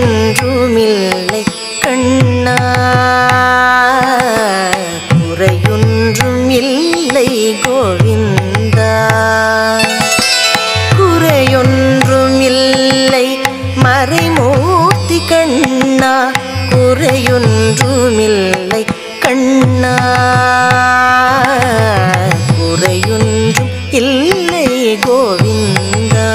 குறையொன்றுமில்லை கண்ணா குறையொன்றும் இல்லை கோவிந்தா குறையொன்றும் இல்லை மறைமூர்த்தி கண்ணா குறையொன்றுமில்லை கண்ணா குறையொன்றும் இல்லை கோவிந்தா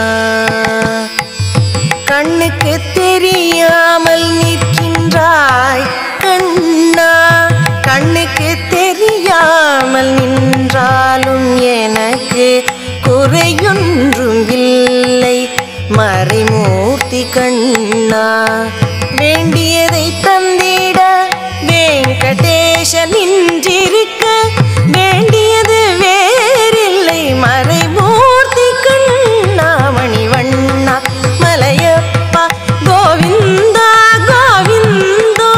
கண்ணுக்கு தெரியாமல் நிற்கின்றாய் கண்ணா கண்ணுக்கு தெரியாமல் நின்றாலும் எனக்கு குறையொன்றும் இல்லை மறைமூர்த்தி கண்ணா வேண்டியதை தந்திட வெங்கடேசன் நின்றிருக்க வேண்டியது வேறில்லை மறைமூர்த்தி கண்ணா மணிவண்ணா மலையப்பா கோவிந்தா கோவிந்தா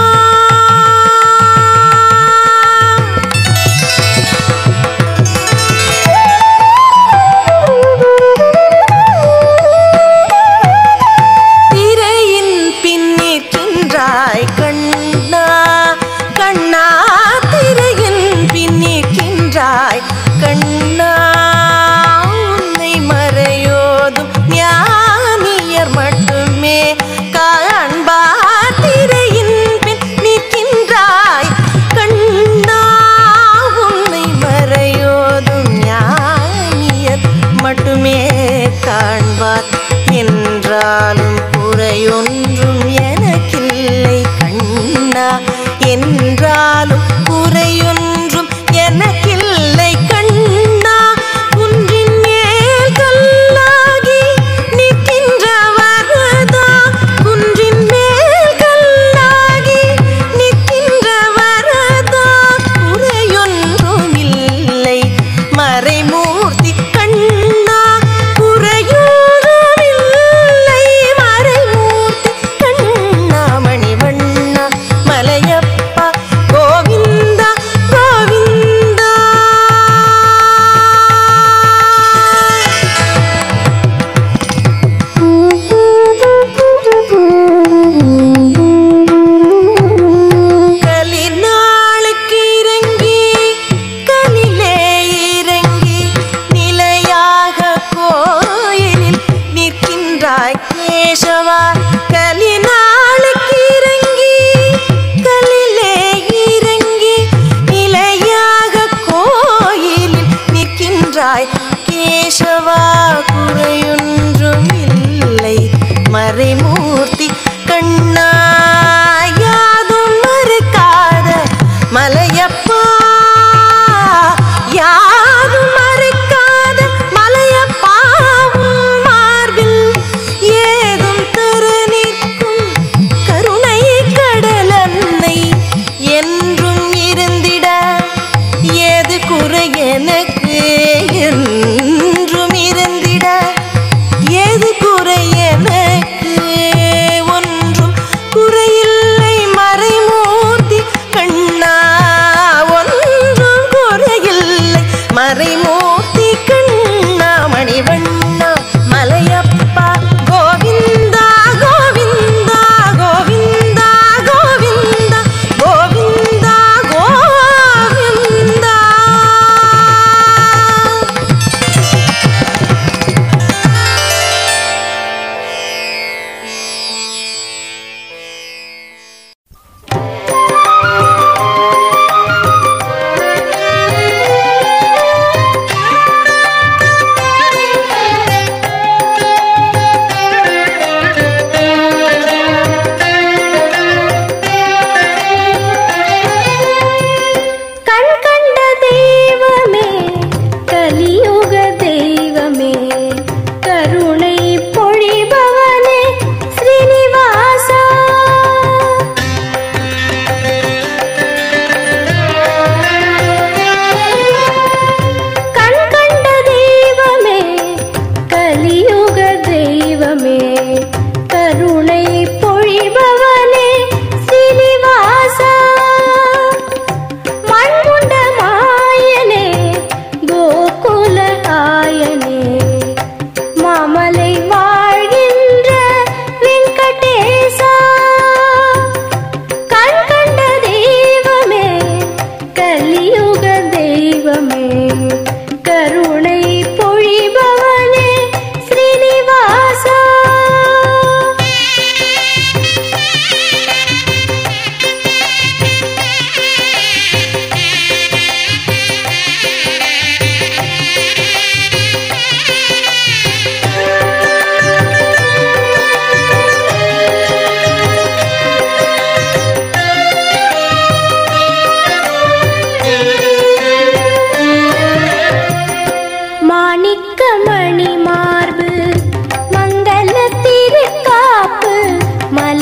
திரையின் பின் நிற்கின்ற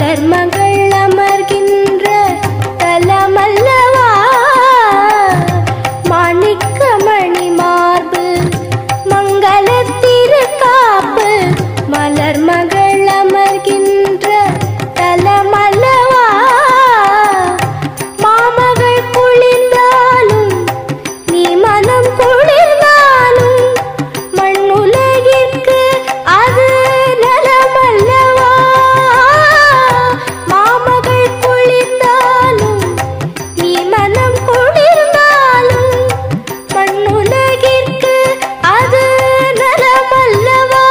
மலர்மகள் அமர்கின்ற தலமல்லவா மாணிக்க மணி மார்பு மங்கள திருக்காப்பு மலர்மகள் அமர்கின்ற தலமல்லவா மாமகள் குளிர்ந்தாலும் நீ மனம் குளிர்ந்தாலும் மண்ணுலகிற்கு அது நலமல்லவா மாமகள் குளிர்ந்தாலும் நீ மனம் குளிர்ந்தாலும் மண்ணுலகிற்கு அது நலமல்லவா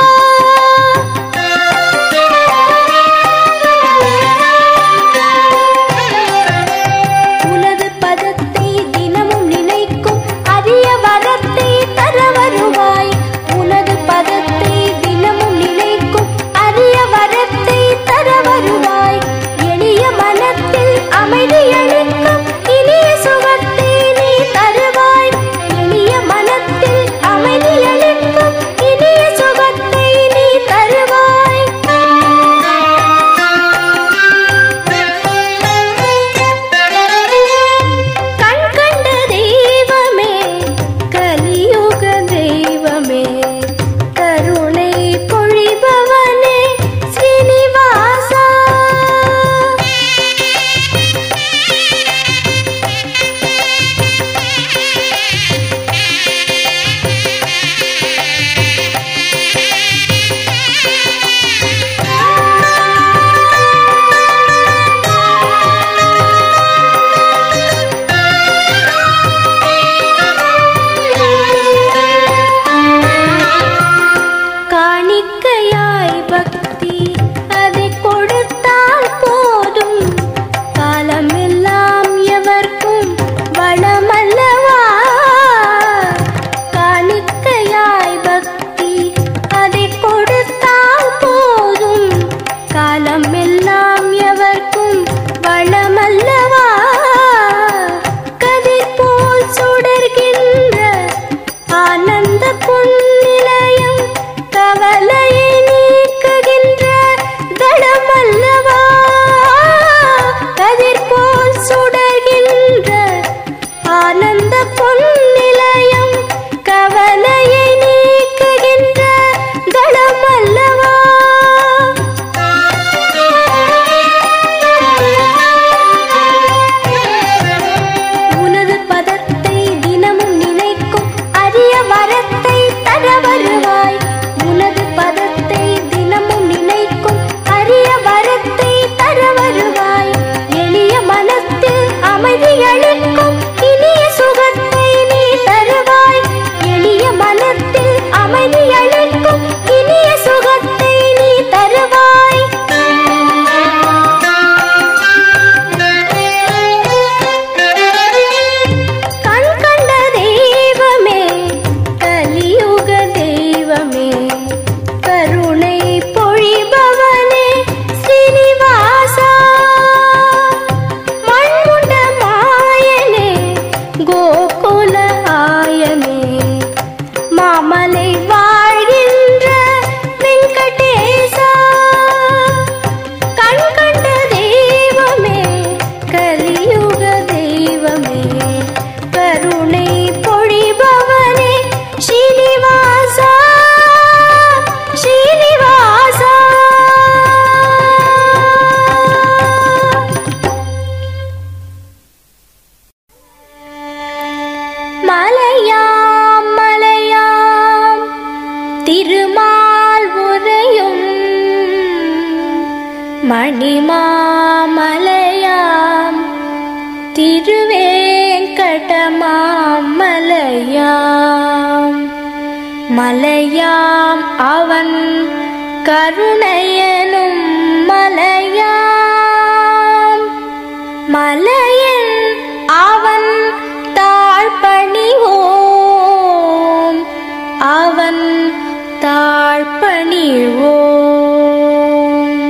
உனது பதத்தை தினமும் நினைக்கும் அரிய வரத்தை தர வருவாய் உனது பதத்தை தினமும் நினைக்கும் அரிய வரத்தை தர வருவாய் எளிய மனத்தில் அமைதி அளிக்கும் இனிய சுகத்தை நீ தருவாய் எளிய மனத்தில் அமைதி அளிக்கும் இனிய சுகத்தை நீ தருவாய் கண் கண்ட தெய்வமே கலியுக தெய்வமே கருணை பொழிபவனே ஸ்ரீனிவாசா காணிக்கையாய் பக்தி அதை கொடுத்தால் போதும் காலமெல்லாம் எவர்க்கும் வளமல்லவா காணிக்கையாய் பக்தி அதை கொடுத்தால் போதும் காலமெல்லாம் எவர்க்கும் வளமல்லவா கதிர் போல் சுடர்கின்ற ஆனந்த பொன்னிலையம் கவலையை நீக்குகின்ற தடமல்லவா கதிர் போல் சுடர்கின்ற ஆனந்த பொன்னிலையம் கவலையை நீக்குகின்ற தடமல்லவா உனது பதத்தை தினமும் நினைக்கும் அரிய வரத்தை தர வருவாய் உனது பதத்தை தினமும் நினைக்கும் அரிய வரத்தை தர வருவாய் எளிய மனத்தில் அமைதி அளிக்கும் இனிய சுகத்தை நீ தருவாய் எளிய மனத்தில் அமைதி அளிக்கும் இனிய சுகத்தை நீ தருவாய் கண் கண்ட தெய்வமே கலியுக தெய்வமே கருணை பொழிபவனே ஸ்ரீனிவாசா மண்முண்ட மாயனே கோகுல ஆயனே மாமலை வாழ்கின்ற வெங்கடேசா கண் கண்ட தெய்வமே கலியுக தெய்வமே கருணை பொழிபவனே ஸ்ரீனிவாசா ஸ்ரீனிவாசா மலையாம் மலையாம் திருமால் உரையும் மணிமாமலையாம் திருவேங்கடமாம் மலையாம் மலையாம் அவன் கருணையனும் மலையாம் மலையன் அவன் தாழ்பணிவோம் அவன் தாழ்பணிவோம்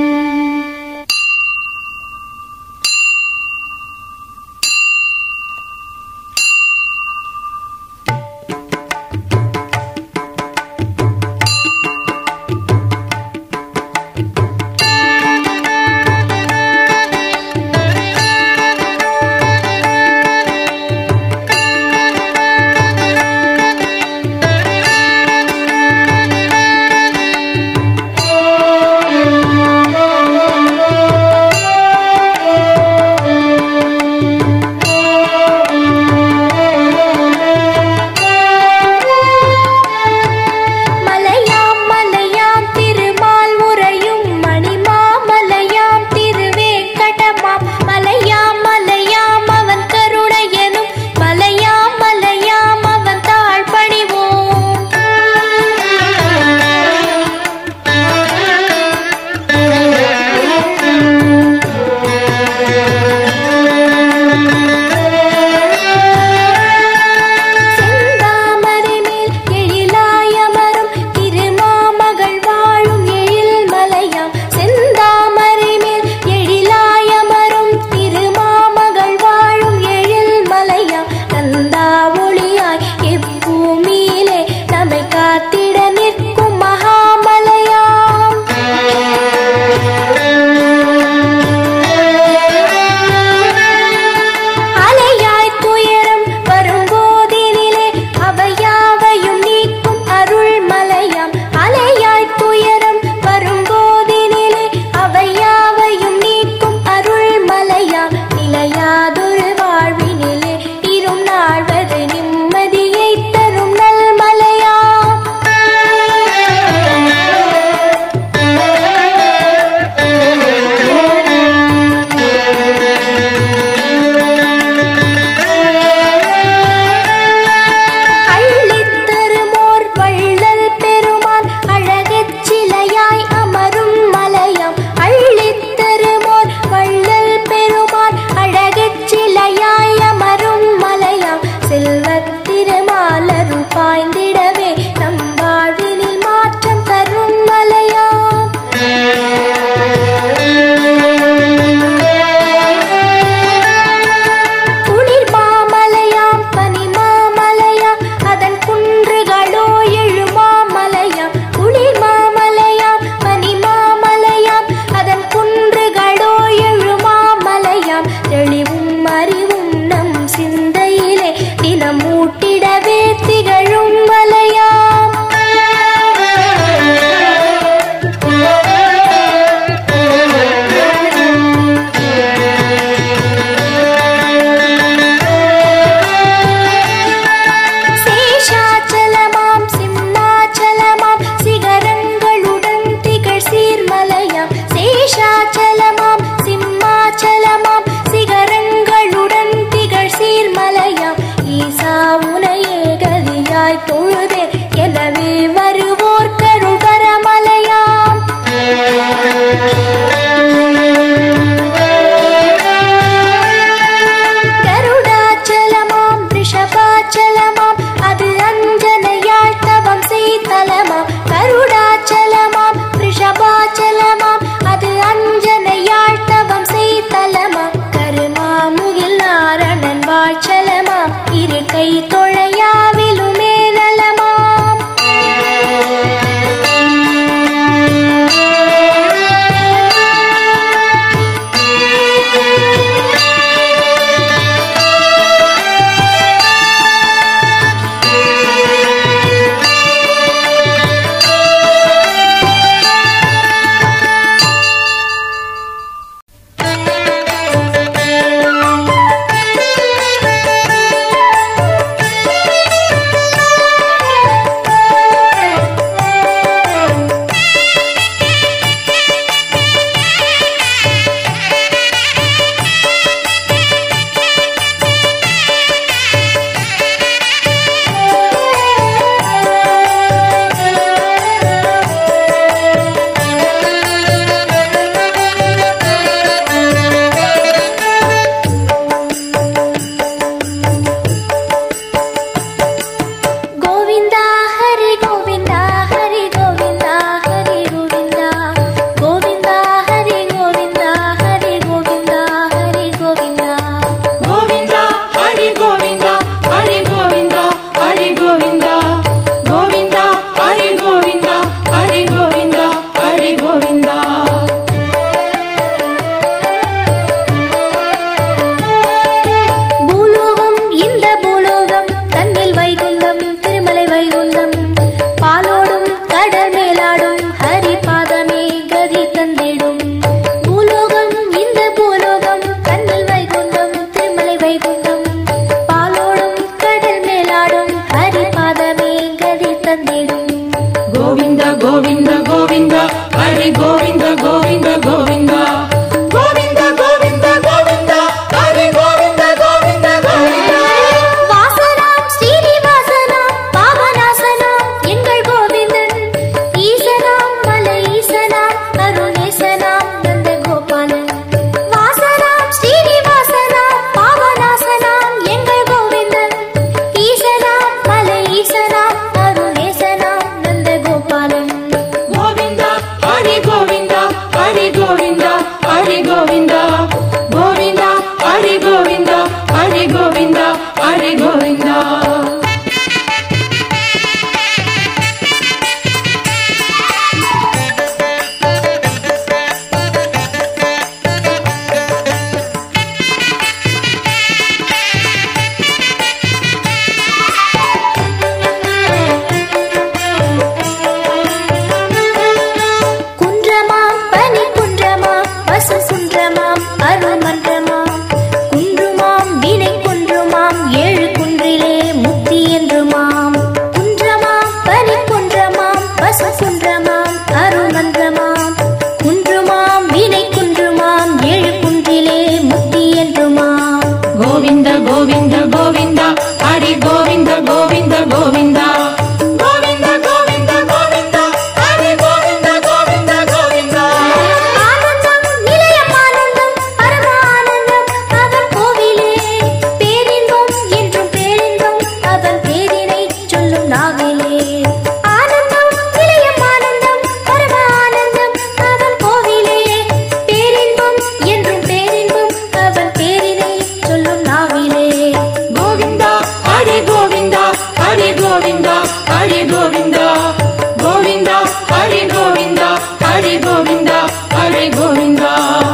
மன்றமாம் அருள் மன்றமாம் குன்றுமாம் வினை குன்றுமாம் ஏழு குன்றிலே முக்தி என்றுமாம் குன்றமாம் பனி குன்றமாம் பசு குன்றமாம் அருள் மன்றமாம் குன்றுமாம் வினை குன்றுமாம் ஏழு குன்றிலே முக்தி என்றுமாம் கோவிந்த கோவிந்த கோவிந்தா ஹரி கோவிந்த கோவிந்த கோவிந்தா கோவிந்த கோவிந்த கோவிந்தா ஹரி கோவிந்த கோவிந்த கோவிந்தா ஆனந்தம் நிலையம் ஆனந்தம் பரமானந்தம் அவன் கோவிலே பேரின்பம் என்றும் பேரின்பம் அவன் பேரினை சொல்லும் நாவிலே ஆனந்தம் நிலையம் ஆனந்தம் பரமானந்தம் அவன் கோவிலே பேரின்பம் என்றும் பேரின்பம் அவன் பேரினை சொல்லும் நாவிலே கோவிந்தா ஹரி கோவிந்தா ஹரி கோவிந்தா ஹரி கோவிந்தா கோவிந்தா ஹரி கோவிந்தா ஹரி கோவிந்தா ஹரி கோவிந்தா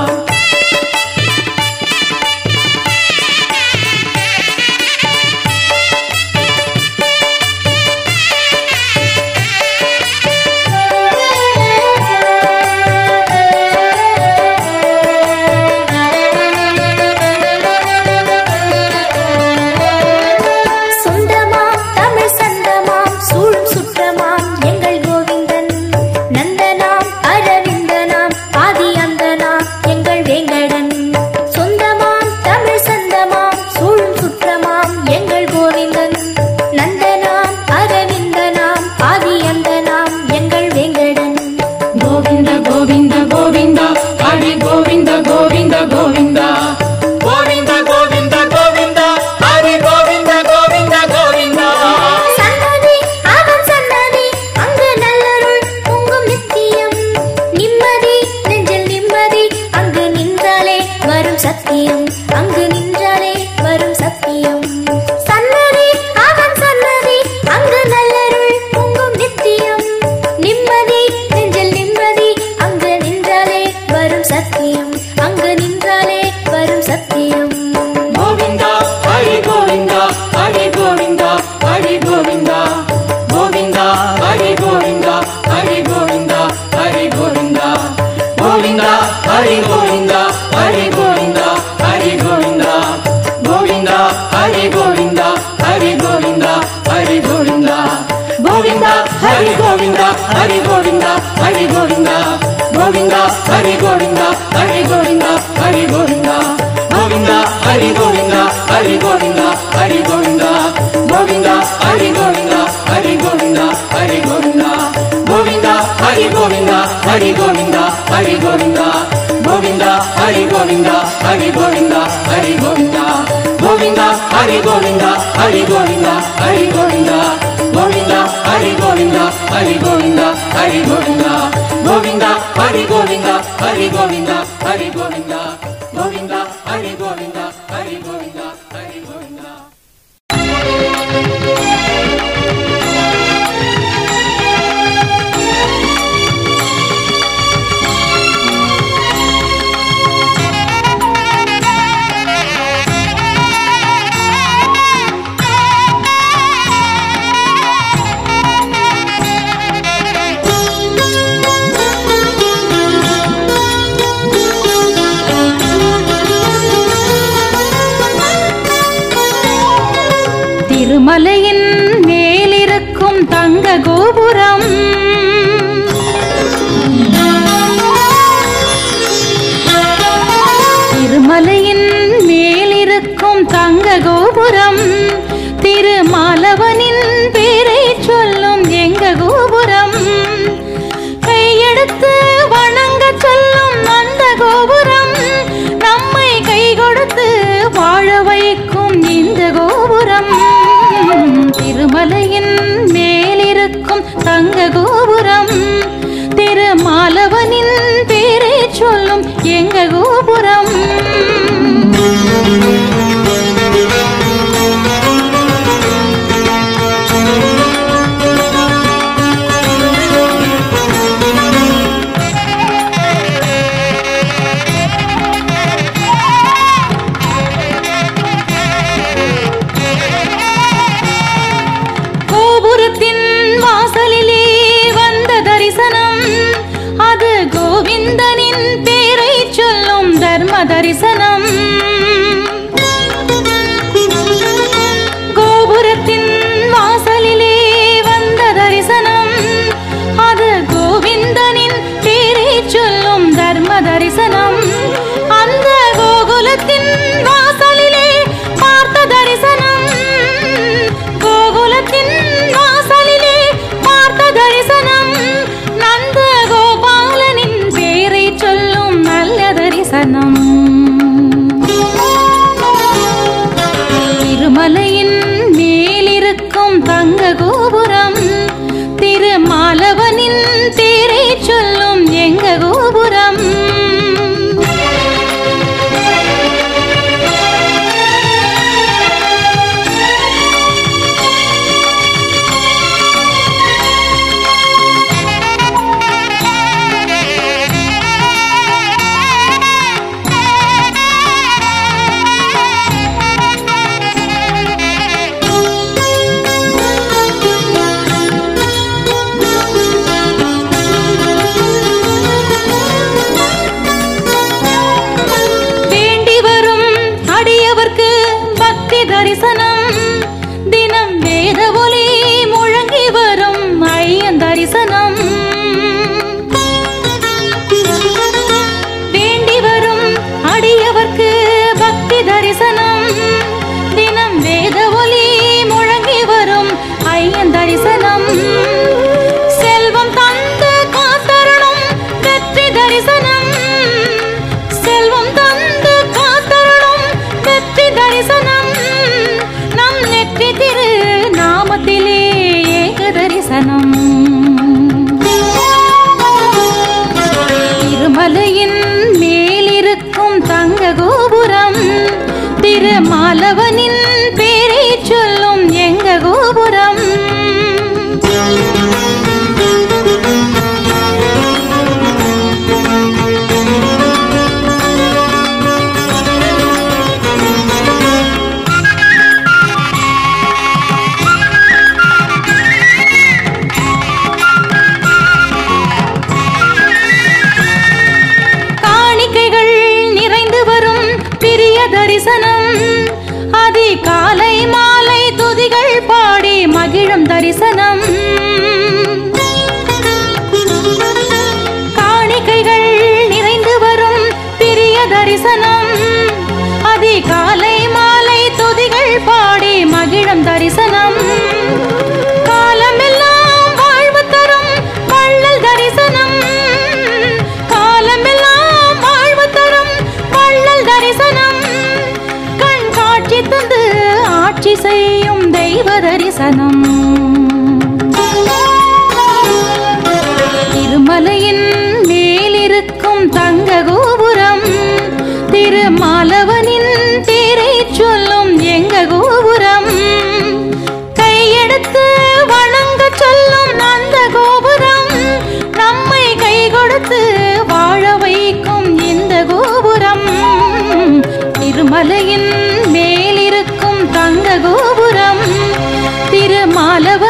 சொந்தமாம் தமிழ் சந்தமாம் சூழும் சுற்றமாம் எங்கள் கோவிந்தன் நந்தனாம் அரவிந்தனாம் ஆதி அந்தனாம் எங்கள் வேங்கடன் சொந்தமாம் தமிழ் சந்தமாம் சூழும் சுற்றமாம் எங்கள் கோவிந்தன் நந்தனாம் அரவிந்தனாம் ஆதி அந்தனாம் எங்கள் வேங்கடன் கோவிந்த கோவிந்த கோவிந்தா ஹரி கோவிந்த கோவிந்த கோவிந்தா கோவிந்த கோவிந்த கோவிந்தா ஹரி கோவிந்த கோவிந்த கோவிந்தா சன்னதி அவன் சன்னதி அங்கு நல்லருள் பொங்கும் நித்தியம் நிம்மதி நெஞ்சில் நிம்மதி அங்கு நின்றாலே வரும் சத்தியம் அங்கு நின்றாலே வரும் சத்தியம் சன்னதி அவன் சன்னதி அங்கு நல்லருள் பொங்கும் நித்தியம் நிம்மதி நெஞ்சில் நிம்மதி அங்கு நின்றாலே வரும் சத்தியம் அங்கு நின்றாலே வரும் சத்தியம் கோவிந்தா ஹரி கோவிந்தா ஹரி கோவிந்தா ஹரி கோவிந்தா கோவிந்தா ஹரி கோவிந்தா ஹரி கோவிந்தா ஹரி கோவிந்தா கோவிந்தா ஹரி கோவிந்தா ஹரி கோவிந்தா ஹரி கோவிந்தா கோவிந்தா ஹரி கோவிந்தா ஹரி கோவிந்தா ஹரி கோவிந்தா கோவிந்தா ஹரி கோவிந்தா ஹரி கோவிந்தா ஹரி கோவிந்தா கோவிந்தா ஹரி கோவிந்தா ஹரி கோவிந்தா ஹரி கோவிந்தா கோவிந்தா ஹரி கோவிந்தா ஹரி கோவிந்தா ஹரி கோவிந்தா கோவிந்தா ஹரி கோவிந்தா ஹரி கோவிந்தா ஹரி கோவிந்தா கோவிந்தா ஹரி கோவிந்தா ஹரி கோவிந்தா ஹரி கோவிந்தா கோவிந்தா ஹரி கோவிந்தா ஹரி கோவிந்தா ஹரி கோவிந்தா கோவிந்தா ஹரி கோவிந்தா ஹரி கோவிந்தா ஹரி கோவிந்தா கோவிந்தா ஹரி கோவிந்தா ஹரி கோவிந்தா ஹரி கோவிந்தா கோவிந்தா ஹரி கோவிந்தா ஹரி கோவிந்தா ஹரி கோவிந்தா கோவிந்தா ஹரி கோவிந்தா ஹரி கோவிந்தா ஹரி கோவிந்தா திருமலையின் மேலிருக்கும் தங்க கோபுரம் திருமலையின் மேலிருக்கும் தங்க கோபுரம் திருமாலவனின் பேரை சொல்லும் எங்க கோபுரம் கையெடுத்து வணங்க சொல்லும் அந்த கோபுரம் நம்மை கை கொடுத்து வாழ வைக்கும் இந்த கோபுரம் திருமலையின் மேலிருக்கும் தங்க கோபுரம் திருமாலவனின் பேரை சொல்லும் எங்க கோபுரம் கோபுரத்தின் வாசலிலே வந்த தரிசனம் அது கோவிந்தனின் பேரை சொல்லும் தர்ம தரிசனம் கோபுரத்தின் வாசலிலே வந்த தரிசனம் அது கோவிந்தனின் பேரை சொல்லும் தர்ம தரிசனம் அந்த கோகுலத்தின் வாசலிலே பார்த்த தரிசனம் கோகுலத்தின் வாசலிலே பார்த்த தரிசனம் நந்த கோபாலனின் பேரை சொல்லும் நல்ல தரிசனம் திருமலையின் மேலிருக்கும் தங்க கோபுரம் திருமாலவனின் பேரை சொல்லும் எங்க கோபுரம் வேண்டி வரும் அடியவர்க்கு பக்தி தரிசனம் தினம் வேத ஒலி முழங்கி வரும் ஐயன் தரிசனம் வேண்டி வரும் அடியவர்க்கு பக்தி தரிசனம் தினம் வேத ஒலி முழங்கி வரும் ஐயன் தரிசனம் செல்வம் தந்து காத்தருளும் வெற்றி தரிசனம் செல்வம் தந்து காத்தருளும் வெற்றி தரிசனம் நம் நெற்றி திரு நாமத்திலே ஏக தரிசனம் திருமலையின் மேலிருக்கும் தங்க கோபுரம் திருமாலவனின் பேரை சொல்லும் எங்க கோபுரம் காணிக்கைகள் நிறைந்து வரும் பிரிய தரிசனம் அதி காலை மாலை துதிகள் பாடி மகிழும் தரிசனம் காணிக்கைகள் நிறைந்து வரும் பிரிய தரிசனம் அதி காலை மாலை துதிகள் பாடி மகிழும் தரிசனம் காலமெல்லாம் வாழ்வு தரும் வள்ளல் தரிசனம் காலமெல்லாம் வாழ்வு தரும் வள்ளல் தரிசனம் கண் காட்சி தந்து ஆட்சி செய்யும் தெய்வ தரிசனம் திருமலையின் மேலிருக்கும் தங்க கோபுரம் திருமாலவனின் பேரை சொல்லும் எங்க கோபுரம் கையெடுத்து வணங்க சொல்லும் அந்த கோபுரம் நம்மை கை கொடுத்து வாழ வைக்கும் இந்த கோபுரம் திருமலையின் மேலிருக்கும் தங்க கோபுரம் திருமாலவ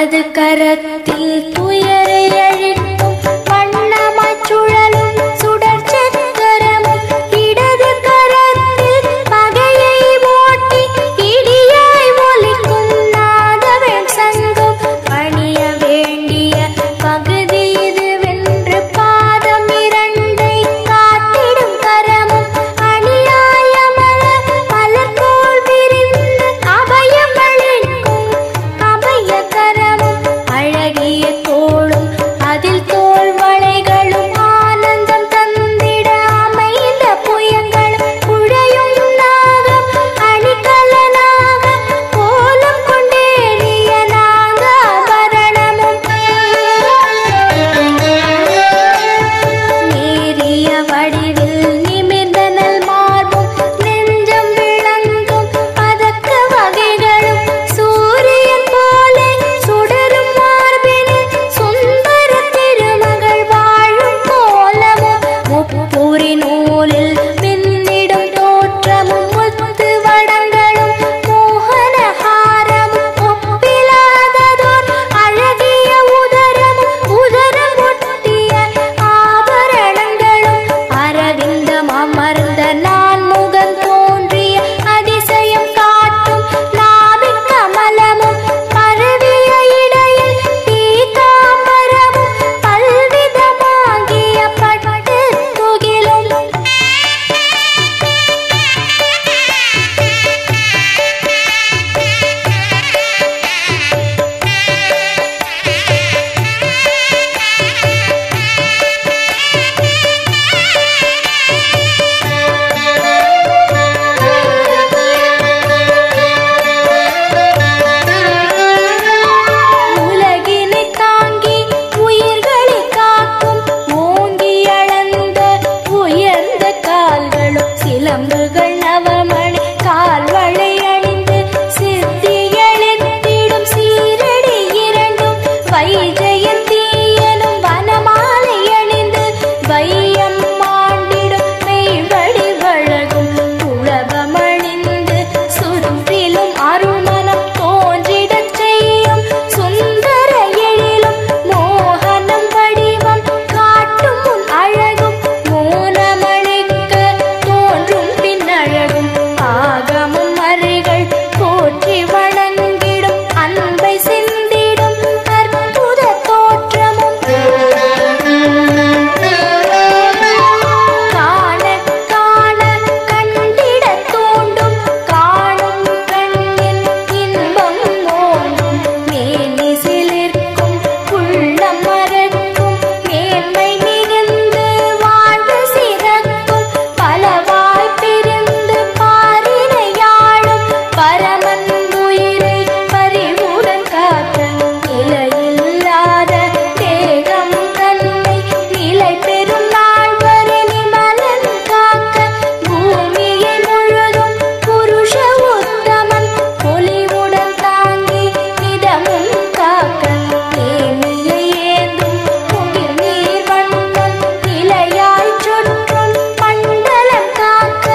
அது கரத்தில் துயரை அழிக்கும் வண்ணமாய்ச் சுழலும் சுடர் சக்கரமும் இடது கரத்தில் பகையை ஓட்டி இடியாய் ஒலிக்கும் நாதவன் சங்கம் பணிய வேண்டிய பகுதி இதுவென்று பாதம் இரண்டை காத்திடும் கரமும் அநியாயமல மலர்போல் விரிந்து அபயம் அளிக்கும் அபய கரமும் அழகிய தோளும் அதில் தோல் வளைகளும் ஆனந்தம் தந்திட அமைந்த புயங்களும் குழையும் நாகம் அணிகலனாக கோலம் கொண்டேறிய நாகாபரணமும் நேரிய வடிவில் நிமிர்ந்தனல் மார்பும் நெஞ்சம் விளங்கும் பதக்க வகைகளும் சூரியன் போல சுடரும் மார்பினில் சுந்தர திருமகள் வாழும் கோலமும் முப்பூரி நூலில் மின்னிடும் தோற்றமும் முத்து வடங்களும் மோகனஹாரமும் ஒப்பிலாததோர் அழகிய உதரமும் உதரம் ஒட்டிய ஆபரணங்களும் அரவிந்தம் அமர்ந்த நான் முகம் தோன்றிய அதிசயம் காட்டும் நாவிக் கமலமும் பரவிய இடையில் பீதாம்பரமும் பல்விதமாகிய பட்டு துகிலும் உலகினை தாங்கி உயிர்களை காக்கும் ஓங்கி அளந்த உயர்ந்த கால்களும் சிலம்புகள் நவமணி கால்வளை அணிந்து சித்தி எழுத்திடும் சீரடி இரண்டும் வைஜெயந்தியனும் வனமாலை அணிந்து வையம் மாண்டிடும் மெய்வடி வழகும் உழவமணிந்து சுற்றிலும் அருள்மனம் தோன்றிடச் செய்யும் சுந்தர எழிலும் மோகனம் வடிவம் காட்டும் உன் அழகும் மூலமளிக்க தோன்றும் பின்னழகும் ஆகமும் அறிகள் போற்றி வணங்கிடும் அன்பை சிந்திடும் அற்புத தோற்றமும் காண காண கண்டிட தூண்டும் காணும் கண்ணின் இன்பம் ஓங்கும் மேனி சிலிர்க்கும் உள்ளம் மறக்கும் மேன்மை மிகுந்து வாழ்வு சிறக்கும் பலவாய் பிரிந்து பாரினையாளும் பரமன் உயிரை பறிவுடன் காக்க நிலையில்லாத தேகம் தன்னை நிலை பெறும் நாள் வரை நிமலன் காக்க பூமியை முழுதும் புருஷ உத்தமன் பொலிவுடன் தாங்கி நிதமும் காக்க நேமியை ஏந்தும் முகில் நீர் வண்ணன் நிலையாய் சுற்றும் மண்டலம் காக்க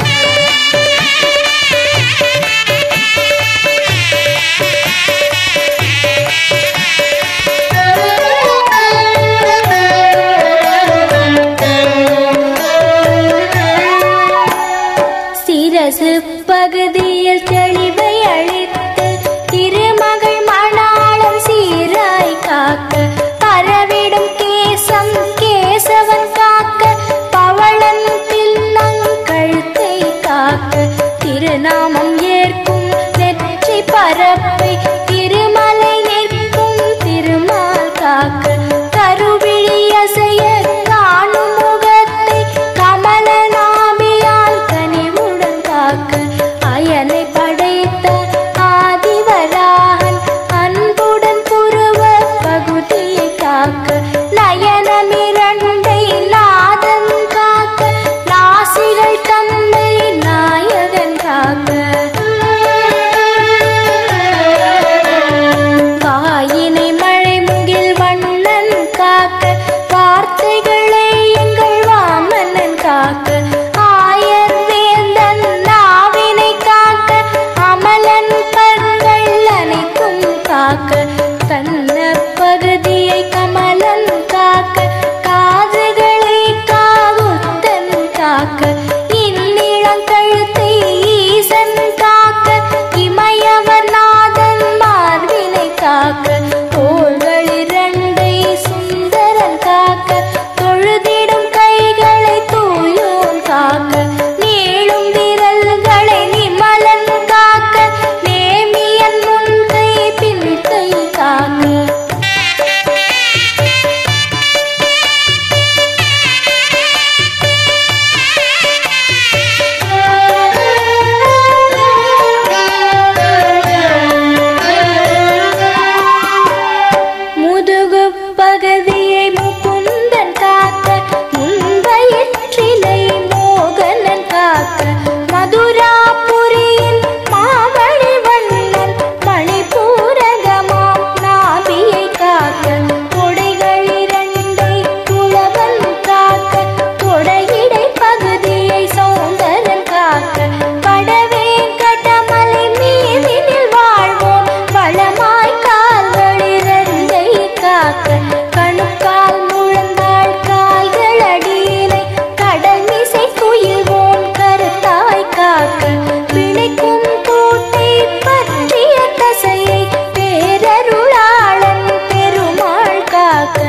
சிரசு பகுதியில் தெளிவை அளித்து திருமகள் மணாளம் சீராய் காக்க பரவிடும் கேசம் கேசவன் காக்க பவளன் பின்னங் கழுத்தை காக்க திருநாமம் ஏற்கும் நெற்றி பரப்பை திருமலை நிற்கும் திருமால் காக்க கருவிழி அசைய காணும் முகத்தை கமல நாபியால் கனிவுடன் காக்க அயனை படை இளங்கழுத்தை ஈசன் காக்க இமயவர் நாதன் மார்பினை காக்க தோள்கள் இரண்டை சுந்தரன் காக்க தொழுதிடும் கைகளை தூயோன் காக்க நீளும் விரல்களை நிமலன் காக்க நேமியன் முன்கை பின்கை காக்க முதுகு பகுதியை முகுந்தன் காக்க முன்பயிற்றிலை மோகனன் காக்க மதுராபுரியின் மாமணி வண்ணன் மணிபூரகமாம் நாபியை காக்க கொடைகள் இரண்டை குளவன் காக்க கொடையிடை பகுதியை சௌந்தரன் காக்க படவே கடமலை மீதினில் வாழ்வோம் வளமாய் கால்கள் இரண்டை காக்க கணுக்கால் முழந்தாள் கால்கள் அடியினை கடல் மிசை குயில்வோன் கருத்தாய் காக்க பிணைக்கும் கூட்டை பற்றிய தசையை பேரருளாளன் பெருமாள் காக்க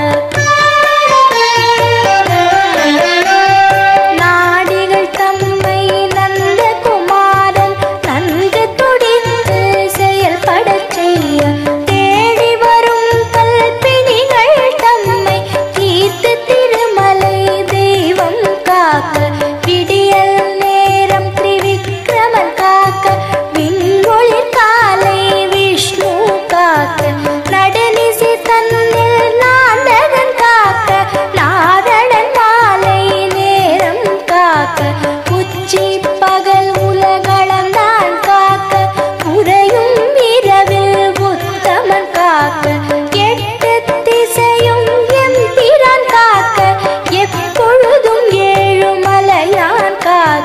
நாடிகள் தம்மை நந்த குமாரன் நன்கு துடித்து செயல்படச் செய்ய தேடி வரும் கல்பிணிகள் தம்மை தீர்த்து திருமலை தெய்வம் காக்க விடியல் நேரம் திரிவிக்ரமன் காக்க விண்மொழிற் காலை விஷ்ணு காக்க நடுநிசி தன்னில் நாந்தகன் காக்க நாரணன் மாலை நேரம் காக்க உச்சி பகல் உலகளந்தான் காக்க உறையும் இரவில் உத்தமன் காக்க எட்டு திசையும் எம்பிரான் காக்க எப்பொழுதும் ஏழு மலையான்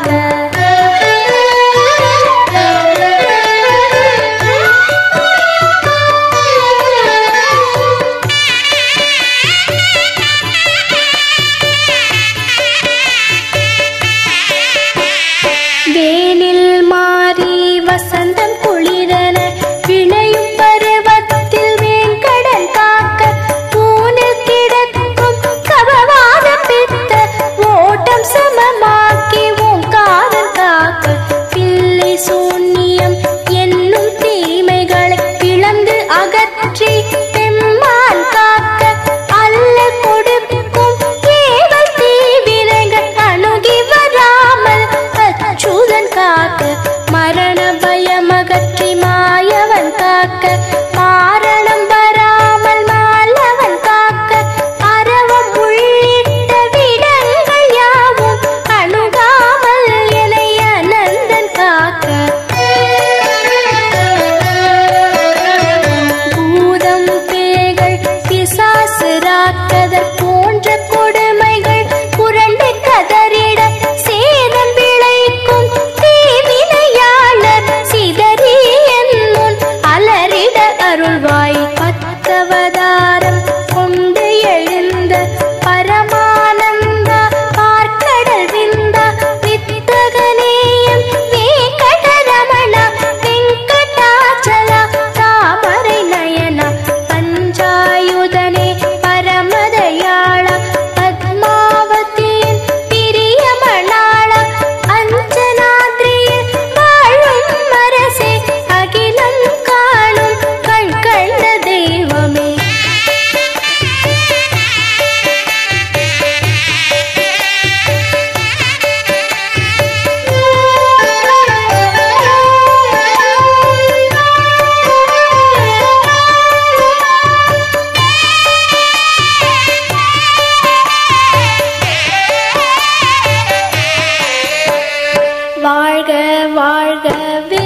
காக்க வேனில் மாறி வசந்தம் குளிரன விளையும் பருவத்தில் வேங்கடன் காக்க பூனில் கிடக்கும் கபவாத பித்த ஓட்டம் சமமாக்கி ஓங்காரன் காக்க பிள்ளை சூன்யம் என்னும் தீமைகளை இழந்து அகற்றி பெம்மான் காக்க அல்ல கொடுக்கும் ஏவல் தீவினைகள் அணுகி வராமல் அச்சுதன் காக்க மரண பயமகற்றி மாயவன் காக்க மாரணம் வராமல் மாலவன் காக்க அறவம் உள்ளிட்ட விடங்கள் யாவும் அணுகாமல் என்னை அனந்தன் காக்க பூதம் பேய்கள் பிசாசு ராக்கதர் போன்ற கொடுமைகள் புரண்டு கதறிட சேதம் விளைக்கும் தீவினையாளர் சிதறி என் முன் அலறிட அருள்வாய் பத்தவதாரம் கொண்டு எழுந்த பரமானந்தா பார்க்கடல் விந்தா வித்தகனேயம் வேங்கடரமணா வெங்கடாச்சலா தாமரை நயனா பஞ்சாயுதனே பரமதயாளா பத்மாவதியின் பிரியமணாளா அஞ்சனாத்ரியில் வாழும் அரசே அகிலம் காணும் கண் கண்ட தெய்வமே வாழ்க வாழ்க